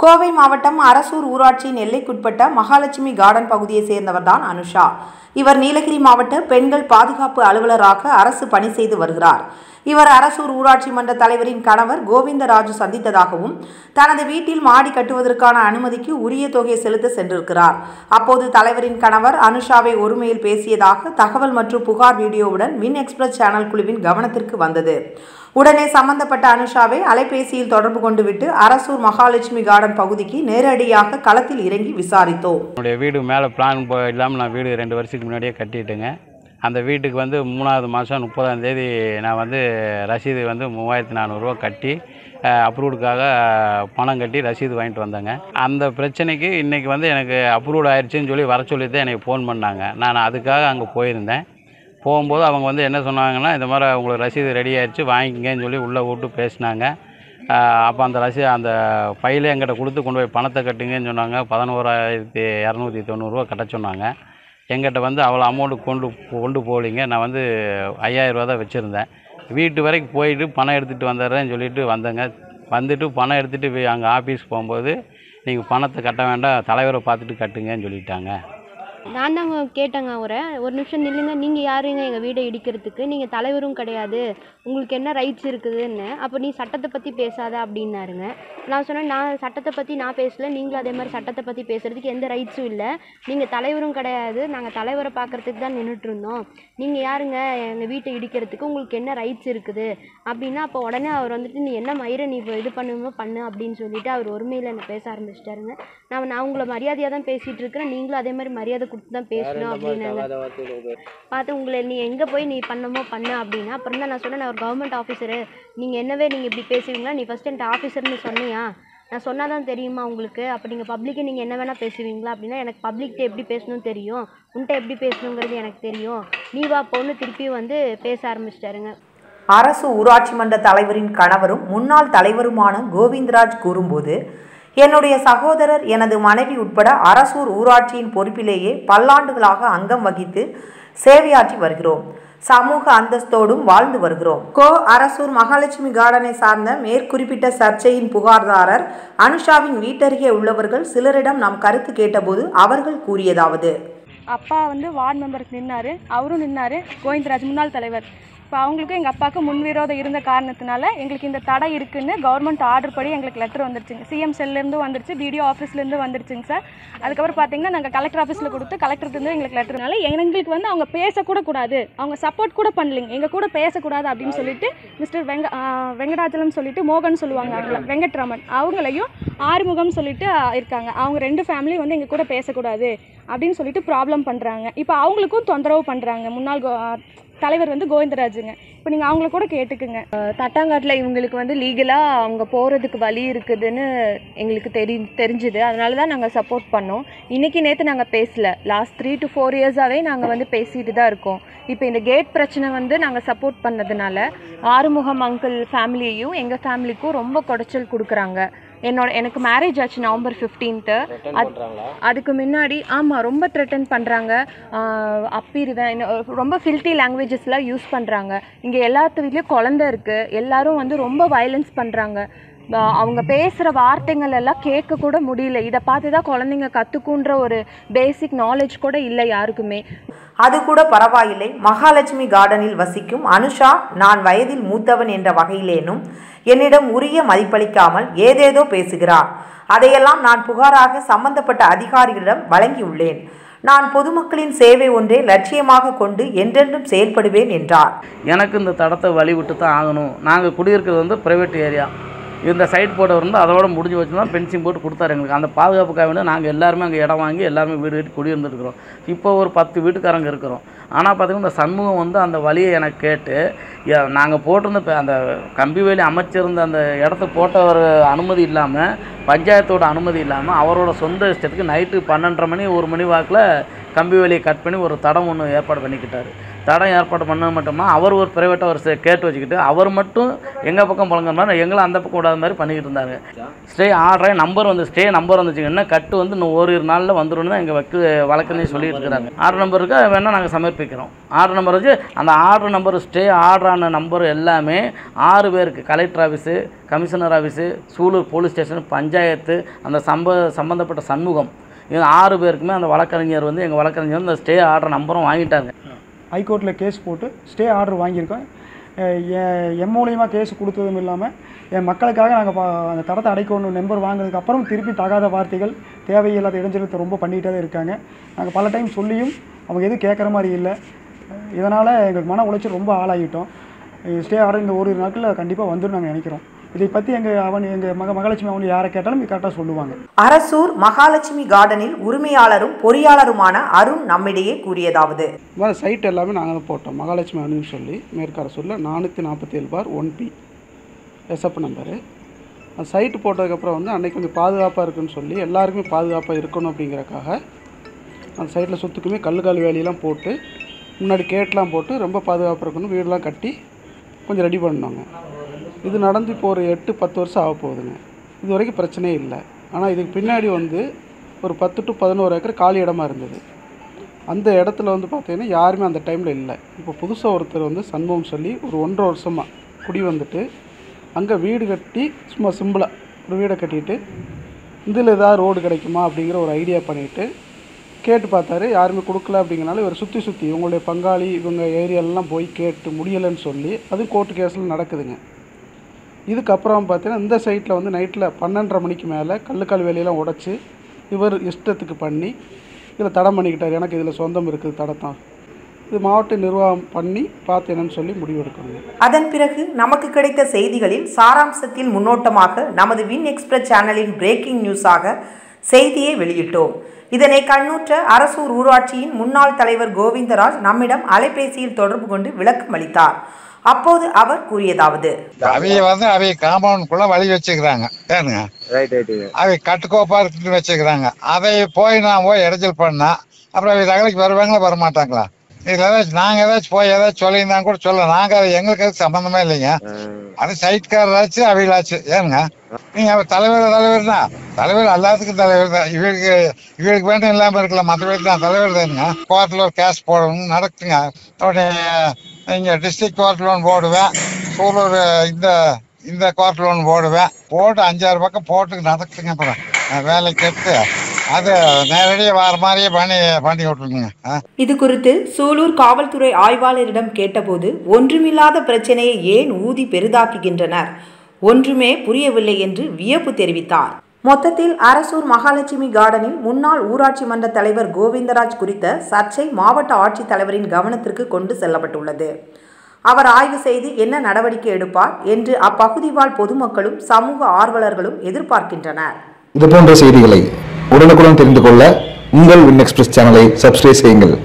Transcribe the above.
கோவை மாவட்டம் அரசூர் ஊராட்சியின் எல்லைக்குட்பட்ட மகாலட்சுமி கார்டன் பகுதியை சேர்ந்தவர்தான் அனுஷா இவர் நீலகிரி மாவட்ட பெண்கள் பாதுகாப்பு அலுவலராக அரசு பணி செய்து வருகிறார் இவர் அரசூர் ஊராட்சி மன்ற தலைவரின் கணவர் கோவிந்தராஜு சந்தித்ததாகவும் தனது வீட்டில் மாடி கட்டுவதற்கான அனுமதிக்கு உரிய தொகை செலுத்த சென்றிருக்கிறார் அப்போது தலைவரின் கணவர் அனுஷாவை ஒருமையில் பேசியதாக தகவல் மற்றும் புகார் வீடியோவுடன் வின் எக்ஸ்பிரஸ் சேனல் குழுவின் கவனத்திற்கு வந்தது உடனே சம்பந்தப்பட்ட அனுஷாவை அலைபேசியில் தொடர்பு கொண்டு விட்டு அரசூர் மகாலட்சுமி கார்டன் பகுதிக்கு நேரடியாக களத்தில் இறங்கி விசாரித்தோம் என்னுடைய வீடு மேலே பிளான் போ இல்லாமல் நான் வீடு ரெண்டு வருஷத்துக்கு முன்னாடியே கட்டிட்டேங்க அந்த வீட்டுக்கு வந்து மூணாவது மாதம் முப்பதாம் தேதி நான் வந்து ரசீது வந்து மூவாயிரத்தி நானூறுரூவா கட்டி அப்ரூவ்டுக்காக பணம் கட்டி ரசீது வாங்கிட்டு வந்தேங்க அந்த பிரச்சனைக்கு இன்றைக்கி வந்து எனக்கு அப்ரூவ்ட் ஆயிடுச்சுன்னு சொல்லி வர சொல்லி தான் எனக்கு ஃபோன் பண்ணாங்க நான் அதுக்காக அங்கே போயிருந்தேன் போகும்போது அவங்க வந்து என்ன சொன்னாங்கன்னா இந்த மாதிரி உங்களுக்கு ரசீது ரெடி ஆயிடுச்சு வாங்கிக்கங்கன்னு சொல்லி உள்ளே விட்டு பேசினாங்க அப்போ அந்த ரசீது அந்த ஃபைலை எங்கிட்ட கொடுத்து கொண்டு போய் பணத்தை கட்டுங்கன்னு சொன்னாங்க பதினோராயிரத்தி இரநூத்தி தொண்ணூறுரூவா கட்ட சொன்னாங்க எங்கிட்ட வந்து அவ்வளோ அமௌண்ட்டு கொண்டு கொண்டு போகலிங்க நான் வந்து ஐயாயிரரூவா தான் வச்சுருந்தேன் வீட்டு வரைக்கும் போயிட்டு பணம் எடுத்துகிட்டு வந்துடுறேன்னு சொல்லிட்டு வந்தேங்க வந்துட்டு பணம் எடுத்துகிட்டு அங்கே ஆஃபீஸ் போகும்போது நீங்கள் பணத்தை கட்ட வேண்டாம் தலைவரை பார்த்துட்டு கட்டுங்கன்னு சொல்லிட்டாங்க நான் தாங்க கேட்டேங்க அவரை ஒரு நிமிஷம் நில்லுங்க நீங்கள் யாருங்க எங்கள் வீடை இடிக்கிறதுக்கு நீங்கள் தலைவரும் கிடையாது உங்களுக்கு என்ன ரைட்ஸ் இருக்குதுன்னு அப்போ நீ சட்டத்தை பற்றி பேசாத அப்படின்னாருங்க நான் சொன்னேன் நான் சட்டத்தை பற்றி நான் பேசல நீங்களும் அதே மாதிரி சட்டத்தை பற்றி பேசுகிறதுக்கு எந்த ரைட்ஸும் இல்லை நீங்கள் தலைவரும் கிடையாது நாங்கள் தலைவரை பார்க்குறதுக்கு தான் நின்றுட்டு இருந்தோம் நீங்கள் யாருங்க எங்கள் வீட்டை இடிக்கிறதுக்கு உங்களுக்கு என்ன ரைட்ஸ் இருக்குது அப்படின்னா அப்போ உடனே அவர் வந்துட்டு நீ என்ன மயிரை நீ இப்போ இது பண்ணுமோ பண்ணு அப்படின்னு சொல்லிட்டு அவர் ஒருமையில் என்னை பேச ஆரம்பிச்சிட்டாருங்க நான் நான் உங்களை மரியாதையாக தான் பேசிகிட்டு இருக்கிறேன் நீங்களும் அதே மாதிரி மரியாதை கொடுத்து தான் பேசணும் அப்படின்னாங்க பார்த்து உங்களை நீ எங்கே போய் நீ பண்ணமோ பண்ண அப்படின்னா அப்புறம் தான் நான் சொன்னேன் நான் ஒரு கவர்மெண்ட் ஆஃபீஸரு நீங்கள் என்னவே நீங்கள் இப்படி பேசுவீங்களா நீ ஃபஸ்ட் என்கிட்ட ஆஃபீஸர்னு சொன்னியா நான் சொன்னால் தான் தெரியுமா உங்களுக்கு அப்போ நீங்கள் பப்ளிக்கு நீங்கள் என்ன வேணால் பேசுவீங்களா அப்படின்னா எனக்கு பப்ளிக்கிட்ட எப்படி பேசணும்னு தெரியும் உன்கிட்ட எப்படி பேசணுங்கிறது எனக்கு தெரியும் நீ வா பொண்ணு திருப்பி வந்து பேச ஆரம்பிச்சிட்டாருங்க அரசு ஊராட்சி மன்ற தலைவரின் கணவரும் முன்னாள் தலைவருமான கோவிந்தராஜ் கூறும்போது என்னுடைய சகோதரர் எனது மனைவி உட்பட அரசூர் ஊராட்சியின் பொறுப்பிலேயே பல்லாண்டுகளாக அங்கம் வகித்து சேவையாற்றி வருகிறோம் சமூக அந்தஸ்தோடும் வாழ்ந்து வருகிறோம் கோ அரசூர் மகாலட்சுமி கார்டனை சார்ந்த மேற்குறிப்பிட்ட சர்ச்சையின் புகார்தாரர் அனுஷாவின் வீட்டருகே உள்ளவர்கள் சிலரிடம் நாம் கருத்து கேட்டபோது அவர்கள் கூறியதாவது அப்பா வந்து வார்டு மெம்பருக்கு நின்னாரு அவரும் நின்னாரு கோவிந்தராஜ் முன்னாள் தலைவர் இப்போ அவங்களுக்கும் எங்கள் அப்பாவுக்கும் முன்விரோதம் இருந்த காரணத்தினால எங்களுக்கு இந்த தடை இருக்குன்னு கவர்மெண்ட் ஆர்டர் படி எங்களுக்கு லெட்டர் வந்துருச்சுங்க சிஎம் செல்லேருந்து வந்துருச்சு பிடிஓ ஆஃபீஸ்லேருந்து வந்துருச்சுங்க சார் அதுக்கப்புறம் பார்த்தீங்கன்னா நாங்கள் கலெக்டர் ஆஃபீஸில் கொடுத்து கலெக்டர்லேருந்து எங்களுக்கு லெட்டர்னால எங்களுக்கு வந்து அவங்க பேசக்கூட கூடாது அவங்க சப்போர்ட் கூட பண்ணலைங்க எங்கள் கூட பேசக்கூடாது அப்படின்னு சொல்லிட்டு மிஸ்டர் வெங்க ஆ, வெங்கடாச்சலம் சொல்லிட்டு மோகன் சொல்லுவாங்க அவங்கள வெங்கட்ராமன் அவங்களையும் ஆறுமுகம் சொல்லிட்டு ஆ, இருக்காங்க அவங்க ரெண்டு ஃபேமிலி வந்து எங்கள் கூட பேசக்கூடாது அப்படின்னு சொல்லிட்டு ப்ராப்ளம் பண்ணுறாங்க இப்போ அவங்களுக்கும் தொந்தரவு பண்ணுறாங்க முன்னாள் கோ- ஆ, தலைவர் வந்து கோவிந்தராஜுங்க இப்போ நீங்கள் அவங்கள கூட கேட்டுக்குங்க தட்டாங்காட்டில் இவங்களுக்கு வந்து லீகலாக அவங்க போகிறதுக்கு வழி இருக்குதுன்னு எங்களுக்கு தெரி தெரிஞ்சுது அதனால தான் நாங்கள் சப்போர்ட் பண்ணோம் இன்றைக்கி நேற்று நாங்கள் பேசல லாஸ்ட் த்ரீ டு ஃபோர் இயர்ஸாகவே நாங்கள் வந்து பேசிட்டு தான் இருக்கோம் இப்போ இந்த கேட் பிரச்சனை வந்து நாங்கள் சப்போர்ட் பண்ணதுனால ஆறுமுகம் அங்கிள் ஃபேமிலியையும் எங்கள் ஃபேமிலிக்கும் ரொம்ப குடைச்சல் கொடுக்குறாங்க என்னோட எனக்கு மேரேஜ் ஆச்சு நவம்பர் ஃபிஃப்டீன்த்து அதுக்கு முன்னாடி ஆமாம் ரொம்ப த்ரெட்டன் பண்ணுறாங்க அப்பிடுவேன் இன்னும் ரொம்ப ஃபில்த்தி லாங்குவேஜஸ்லாம் யூஸ் பண்ணுறாங்க இங்கே எல்லாத்து வீட்லேயும் குழந்த இருக்குது எல்லாரும் வந்து ரொம்ப வயலன்ஸ் பண்ணுறாங்க அவங்க பேசுகிற வார்த்தைகள் எல்லாம் கேட்க கூட முடியல இதை பார்த்து தான் குழந்தைங்க கற்றுக்குன்ற ஒரு பேசிக் நாலேஜ் கூட இல்லை யாருக்குமே அது கூட பரவாயில்லை மகாலட்சுமி கார்டனில் வசிக்கும் அனுஷா நான் வயதில் மூத்தவன் என்ற வகையிலேனும் என்னிடம் உரிய மதிப்பளிக்காமல் ஏதேதோ பேசுகிறார் அதையெல்லாம் நான் புகாராக சம்பந்தப்பட்ட அதிகாரிகளிடம் வழங்கியுள்ளேன் நான் பொதுமக்களின் சேவை ஒன்றே லட்சியமாக கொண்டு என்றென்றும் செயல்படுவேன் என்றார் எனக்கு இந்த தடத்தை வழி விட்டு தான் ஆகணும் நாங்கள் குடியிருக்கிறது வந்து ப்ரைவேட் ஏரியா இந்த சைட் போட இருந்து அதோட முடிஞ்சு வச்சு தான் பென்சிங் போட்டு கொடுத்தாரு எங்களுக்கு அந்த பாதுகாப்புக்காக வேண்டி நாங்கள் எல்லாருமே அங்கே இடம் வாங்கி எல்லாருமே வீடு கட்டி குடியிருந்துருக்குறோம் இப்போ ஒரு பத்து வீட்டுக்காரங்க இருக்கிறோம் ஆனால் பார்த்தீங்கன்னா இந்த சண்முகம் வந்து அந்த வழியை எனக்கு கேட்டு நாங்கள் போட்டிருந்த இப்ப அந்த கம்பி வேலி அமைச்சிருந்த அந்த இடத்த போட்ட ஒரு அனுமதி இல்லாமல் பஞ்சாயத்தோட அனுமதி இல்லாமல் அவரோட சொந்த இஷ்டத்துக்கு நைட்டு பன்னெண்டரை மணி ஒரு மணி வாக்கில் கம்பி வேலியை கட் பண்ணி ஒரு தடம் ஒன்று ஏற்பாடு பண்ணிக்கிட்டாரு தடம் ஏற்பாடு பண்ண மட்டுமா அவர் ஒரு ப்ரைவேட்டாக ஒரு சே- கேட்டு வச்சுக்கிட்டு அவர் மட்டும் எங்கள் பக்கம் புழங்குற மாதிரி எங்களும் அந்த பக்கம் விடாத மாதிரி பண்ணிக்கிட்டு இருந்தாங்க ஸ்டே ஆர்டரே நம்பர் வந்து ஸ்டே நம்பர் வந்துச்சுங்க என்ன கட்டு வந்து இன்னும் ஓரிரு நாளில் வந்துடும் தான் எங்கள் வக்கு வழக்கறிஞர் சொல்லிட்டு இருக்கிறாங்க ஆர்டர் நம்பருக்கு வேணால் நாங்கள் சமர்ப்பி பிறப்பிக்கிறோம் ஆர்டர் நம்பர் வச்சு அந்த ஆர்டர் நம்பர் ஸ்டே ஆர்டர் ஆன நம்பர் எல்லாமே ஆறு பேருக்கு collector office commissioner office Sulur police station panchayat அந்த சம்ப சம்மந்தப்பட்ட சண்முகம் இது ஆறு பேருக்குமே அந்த வழக்கறிஞர் வந்து எங்கள் வழக்கறிஞர் வந்து அந்த ஸ்டே ஆர்டர் நம்பரும் வாங்கிட்டாங்க ஹைகோர்ட்டில் கேஸ் போட்டு ஸ்டே ஆர்டர் வாங்கியிருக்கோம் அஹ் என் என் மூலியமாக கேஸ் கொடுத்ததும் இல்லாமல் என் மக்களுக்காக நாங்கள் அந்த தடத்தை அடைக்கணும் நம்பர் வாங்கினதுக்கு அப்புறம் திருப்பி தகாத வார்த்தைகள் தேவையில்லாத இடைஞ்சலத்தை ரொம்ப பண்ணிகிட்டே தான் இருக்காங்க நாங்கள் பல டைம் சொல்லியும் அவங்க எதுவும் கேட்குற மாதிரி இல்லை இதனால் எங்களுக்கு மன உளைச்சல் ரொம்ப ஆளாகிட்டோம் ஸ்டே ஆர்டர் இந்த ஒரு நாட்களில் கண்டிப்பாக வந்துடும் நாங்கள் நினைக்கிறோம் இதை பற்றி எங்கள் அவன் எங்கள் மக மகாலட்சுமி அவன் யாரை கேட்டாலும் கரெக்டாக சொல்லுவாங்க அரசூர் மகாலட்சுமி கார்டனில் உரிமையாளரும் பொறியாளருமான அருண் நம்மிடையே கூறியதாவது இந்த மாதிரி சைட் எல்லாமே நாங்கள் தான் போட்டோம் மகாலட்சுமி அணுன்னு சொல்லி மேற்கார சொல்ல நானூற்றி நாற்பத்தேழு பார் ஒன் பி எஸ்எப் நம்பரு அந்த சைட்டு போட்டதுக்கப்புறம் வந்து அன்னைக்கு கொஞ்சம் பாதுகாப்பாக இருக்குன்னு சொல்லி எல்லாருக்குமே பாதுகாப்பாக இருக்கணும் அப்படிங்கறக்காக அந்த சைட்டில் சுற்றுக்குமே கல்லுக்கால் வேலியெல்லாம் போட்டு முன்னாடி கேட்லாம் போட்டு ரொம்ப பாதுகாப்பாக இருக்கணும் வீடெல்லாம் கட்டி கொஞ்சம் ரெடி பண்ணோங்க இது நடந்து இப்போ ஒரு எட்டு பத்து வருஷம் ஆக போகுதுங்க இது வரைக்கும் பிரச்சனையே இல்லை ஆனால் இதுக்கு பின்னாடி வந்து ஒரு பத்து டு பதினோரு ஏக்கர் காலி இடமா இருந்தது அந்த இடத்துல வந்து பார்த்தீங்கன்னா யாருமே அந்த டைமில் இல்லை இப்போ புதுசாக ஒருத்தர் வந்து சண்முகம் சொல்லி ஒரு ஒன்றரை வருஷமாக குடி வந்துட்டு அங்கே வீடு கட்டி சும்மா சிம்பிளாக ஒரு வீடை கட்டிட்டு இதில் ஏதாவது ரோடு கிடைக்குமா அப்படிங்கிற ஒரு ஐடியா பண்ணிவிட்டு கேட்டு பார்த்தாரு யாருமே கொடுக்கல அப்படிங்கிறனால இவர் சுற்றி சுற்றி இவங்களுடைய பங்காளி இவங்க ஏரியாலெலாம் போய் கேட்டு முடியலைன்னு சொல்லி அது கோர்ட்டு கேஸில் நடக்குதுங்க இதுக்கப்புறம் பார்த்தீங்கன்னா இந்த சைட்டில் வந்து நைட்டில் பன்னெண்டரை மணிக்கு மேலே கல்லுக்கால் வேலையெல்லாம் உடைச்சி இவர் இஷ்டத்துக்கு பண்ணி இதில் தடம் பண்ணிக்கிட்டார் எனக்கு இதில் சொந்தம் இருக்குது தடத்தான் இது மாவட்ட நிர்வாகம் பண்ணி பார்த்து என்னன்னு சொல்லி முடிவெடுக்கணும் அதன் பிறகு நமக்கு கிடைத்த செய்திகளில் சாராம்சத்தில் முன்னோட்டமாக நமது வின் எக்ஸ்பிரஸ் சேனலின் பிரேக்கிங் நியூஸாக செய்தியை வெளியிட்டோம் இதனை கண்ணுற்ற அரசூர் ஊராட்சியின் முன்னாள் தலைவர் கோவிந்தராஜ் நம்மிடம் அலைபேசியில் தொடர்பு கொண்டு விளக்கம் அளித்தார் அப்போது அவர் கூறியதாவது அவைய வந்து அவைய காம்பவுண்டுக்குள்ள வழி வச்சுக்கிறாங்க ஏனுங்க அவை கட்டுக்கோப்பா இருக்குன்னு வச்சுக்கிறாங்க அதை போய் நான் போய் இடைஞ்சல் பண்ணா அப்புறம் அவை தகவலுக்கு வருவாங்களா வரமாட்டாங்களா இதுல ஏதாச்சும் நாங்க ஏதாச்சும் போய் ஏதாச்சும் சொல்லியிருந்தா கூட சொல்ல நாங்க அது எங்களுக்கு அது சம்பந்தமே இல்லைங்க அது சைட்காரராச்சு அவைகளாச்சு ஏனுங்க நீங்க அவர் தலைவர் தலைவர் தான் தலைவர் எல்லாத்துக்கும் தலைவர் தான் இவருக்கு இவருக்கு வேணும் இல்லாம இருக்கலாம் மற்றவருக்கு தான் தலைவர் தானுங்க கோர்ட்ல ஒரு கேஸ் போடணும் நடக்குங்க உடனே இங்க டிஸ்ட்ரிக்ட் கோர்ட் லோன் போடுவேன் சூலூர் இந்த இந்த கோர்ட் லோன் போடுவேன் போட்டு அஞ்சாறு பக்கம் போட்டு நடக்குங்க அப்புறம் நான் வேலைக்கு எடுத்து அது நேரடியாக வர மாதிரியே பண்ணி பண்ணி விட்டுருங்க ஆ இது குறித்து சூலூர் காவல்துறை ஆய்வாளரிடம் கேட்டபோது ஒன்றுமில்லாத பிரச்சனையை ஏன் ஊதி பெரிதாக்குகின்றனர் ஒன்றுமே புரியவில்லை என்று வியப்பு தெரிவித்தார் மொத்தத்தில் அரசூர் மகாலட்சுமி கார்டனில் முன்னாள் ஊராட்சி மன்ற தலைவர் கோவிந்தராஜ் குறித்த சர்ச்சை மாவட்ட ஆட்சித்தலைவரின் கவனத்திற்கு கொண்டு செல்லப்பட்டுள்ளது அவர் ஆய்வு செய்து என்ன நடவடிக்கை எடுப்பார் என்று அப்பகுதி வாழ் பொதுமக்களும் சமூக ஆர்வலர்களும் எதிர்பார்க்கின்றனர் இது போன்ற செய்திகளை உடனுக்குடன் தெரிந்து கொள்ள உங்கள் வின் எக்ஸ்பிரஸ் சேனலை சப்ஸ்கிரைப் செய்யுங்கள்